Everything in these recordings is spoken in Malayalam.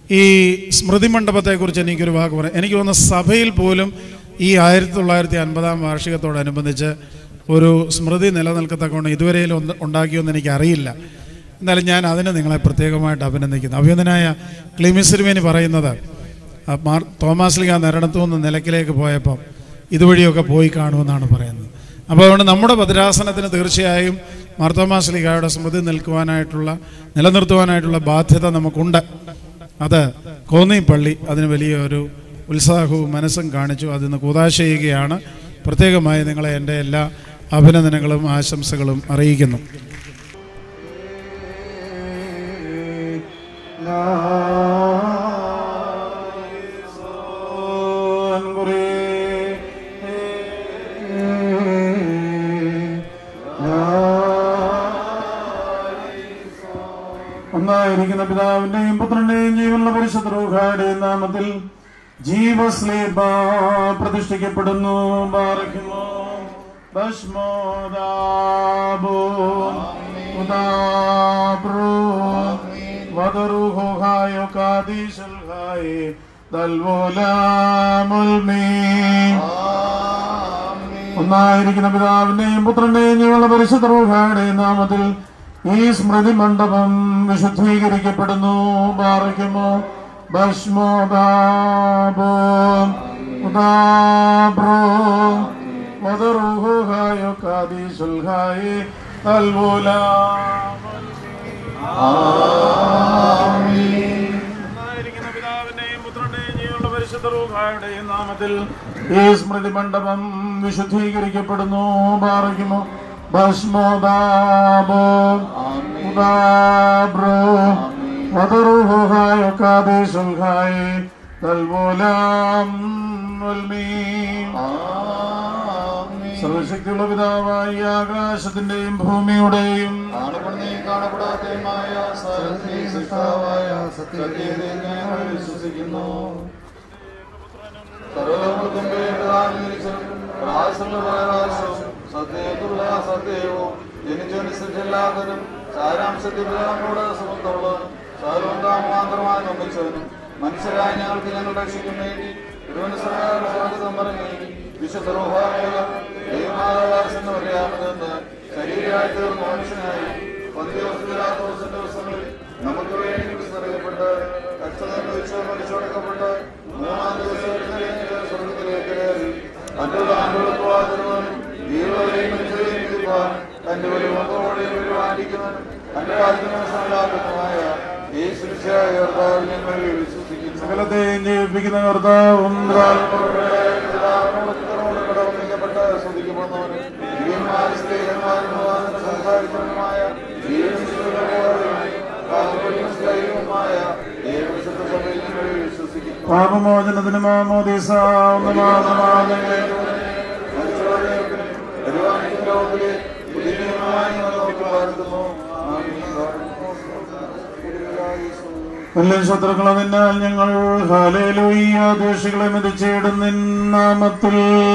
ഈ സ്മൃതി മണ്ഡപത്തെക്കുറിച്ച് എനിക്കൊരു വാക്ക് പറയാം എനിക്ക് തോന്നുന്നു സഭയിൽ പോലും ഈ ആയിരത്തി തൊള്ളായിരത്തി അൻപതാം വാർഷികത്തോടനുബന്ധിച്ച് ഒരു സ്മൃതി നിലനിൽക്കത്തക്കൊണ്ട് ഇതുവരെയും ഒന്ന് ഉണ്ടാക്കിയൊന്നും എനിക്കറിയില്ല എന്നാലും ഞാൻ അതിന് നിങ്ങളെ പ്രത്യേകമായിട്ട് അഭിനന്ദിക്കുന്നു അഭിനന്ദനായ ക്ലിമിസിരുമേനി പറയുന്നത് ആ മാർ തോമാസ് ലിഗ നിരടത്തു നിന്ന് നിലയ്ക്കിലേക്ക് പോയപ്പം ഇതുവഴിയൊക്കെ പോയി കാണുമെന്നാണ് പറയുന്നത് അപ്പോൾ അതുകൊണ്ട് നമ്മുടെ ഭദ്രാസനത്തിന് തീർച്ചയായും മാർത്തോമാസ് ലിഗായുടെ സ്മൃതി നിൽക്കുവാനായിട്ടുള്ള നിലനിർത്തുവാനായിട്ടുള്ള ബാധ്യത നമുക്കുണ്ട് അത് കോന്നി പള്ളി അതിന് വലിയ ഒരു ഉത്സാഹവും മനസ്സും കാണിച്ചു അതിന് കൂതാശ ചെയ്യുകയാണ് പ്രത്യേകമായി നിങ്ങളെ എൻ്റെ എല്ലാ അഭിനന്ദനങ്ങളും ആശംസകളും അറിയിക്കുന്നു ഒന്നായിരിക്കുന്ന പിതാവിന്റെയും പുത്രന്റെയും ജീവനുള്ള പരിശുദ്ധ റൂഹായുടെയും നാമത്തിൽ ജീവസ്ലേബ പ്രതിഷ്ഠിക്കപ്പെടുന്നു ബാറയ്ക്കുന്നു ഭസ്മോദാബോ ഉദാബ്രോ വദറുഹോഹായോ കാദീശൽഹായി ദൽവോലാമുൽമീ ഒന്നായിരിക്കുന്ന പിതാവിന്റെയും പുത്രന്റെയും ജീവനുള്ള പരിശുദ്ധ റൂഹായുടെയും നാമത്തിൽ ഈ സ്മൃതി മണ്ഡപം വിശുദ്ധീകരിക്കപ്പെടുന്നു പാറയ്ക്കുമോ ഭസ്മോദാബോ ഉദാബ്രോ വദറുഹുഹായോ കാദീശുൽഹായി ഒന്നായിരിക്കുന്ന പിതാവിന്റെയും പുത്രന്റെയും ജീവനുള്ള പരിശുദ്ധ റൂഹായുടെയും നാമത്തിൽ ഈ സ്മൃതി മണ്ഡപം വിശുദ്ധീകരിക്കപ്പെടുന്നു പാറയ്ക്കുമോ ഭസ്മോദാബോ ഉദാബ്രോ വദറുഹുഹായോ കാദീശുൽഹായി തൽവോലാം സർവശക്തിയുള്ള പിതാവായി ആകാശത്തിന്റെയും ഭൂമിയുടെയും കാണപ്പെടാത്തതുമായ സൃഷ്ടാവായ സത്യത്തെ ഞങ്ങൾ വിശ്വസിക്കുന്നു സർവലോകത്തും സത്യത്തുള്ള സത്യവും ജനിച്ചനുസരിച്ചെല്ലാത്തതും സാരാംശത്തിൽ നമ്മോട് സുഹൃത്തുള്ളവനും സർവന്താം മാത്രമായി നിർമ്മിച്ചവനും മനുഷ്യരായ ഞങ്ങൾക്ക് ഞങ്ങളുടെ രക്ഷയ്ക്കും വേണ്ടി തിരുവനന്തപുരം പറഞ്ഞു വിശുദ്ധരൂഹായ ദൈവമാതാവാസെന്ന് പറയാമെന്ന് ശരീരമായി തീർന്ന മനുഷ്യനായി പന്തിയോസിന്റെ ദിവസങ്ങളിൽ നമുക്ക് വേണ്ടി വിസ്തറിയപ്പെട്ട് കഷ്ടതനുഭവിച്ച് മരിച്ചടക്കപ്പെട്ട് മൂന്നാം ദിവസം എഴുന്നേറ്റ് സ്വർഗത്തിലേക്ക് കയറി മറ്റുള്ള ആണ്ടുകളുവാതിരുവാനും ജീവനെയും മനുഷ്യരെയും വിധിപ്പാൻ തന്റെ ഒരു മുഖോടെയും പരിപാലിക്കുന്നവനും തന്റെ രാജ്യമായ ഈ ശിക്ഷയായ കർത്താവിൽ ഞങ്ങൾ വിശ്വസിക്കുന്നു സകലത്തെയും ജീവിപ്പിക്കുന്ന കർത്താവും കടമപ്പെട്ട ശ്രദ്ധിക്കപ്പെടുന്നവനും ദിവ്യന്മാരും സ്ത്രീകന്മാരും സംസാരിക്കുന്നതുമായ ജീവനുമായ ഏകവിശുദ്ധ സഭയിൽ ഞങ്ങൾ വിശ്വസിക്കുന്നു പാപമോചനത്തിന് മാമോദീസ ഒന്ന് മാത്രമാണ് ലോകത്തിലെ പുതിയമായി നമുക്ക് വാഴ്ത്തുന്നു എല്ലാ ശത്രുക്കളെ നിന്നാൽ ഞങ്ങൾ ഹാലേലൂയ്യ ദോഷികളെ മെതിച്ചിടും നിൻ നാമത്തിൽ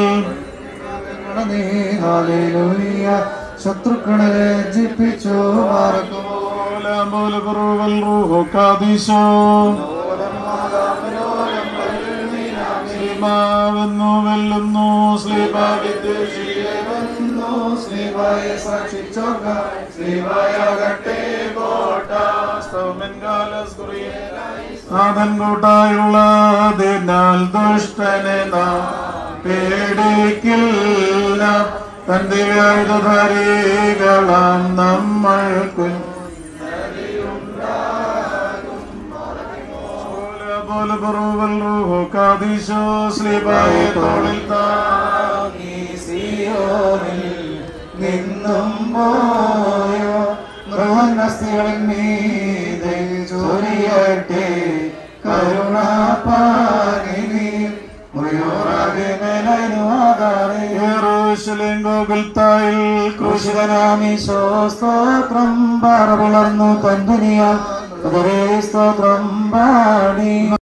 ശത്രുക്കളെ രഞ്ജിപ്പിച്ചു ഓലാം പോലെ കുറവുകൾ റൂഹോ കാദീശോ ശ്രീമാവെന്നു വെല്ലുന്നു ശ്രീവായ സാക്ഷിച്ചോക്ക ശ്രീവായാകട്ടെ കോട്ട നാഥൻ കൂട്ടായുള്ള ദിനാൽ ദുഷ്ടനെ നാം പേടിക്കില്ല തന്റെ ആയുധധാരികളാം നമ്മൾക്കും പോലെ പുറവുകൾ റൂഹോ കാദീശോ ശ്രീബായ തോളിൽ താങ്ങി നിന്നും പോയോ മൃഗനസ്തികളിൽ മീതെ ചൊരിയട്ടെ കരുണാപാനിനി മുറിയോറാകെ മേലനുവാകാതെ യെരൂശലേം ഗോകുൽത്തായിൽ ക്രൂശിതനാമീശോ സ്തോത്രം പറ പുലർന്നു തന്തുനിയാൽ സ്തോത്രം പാടി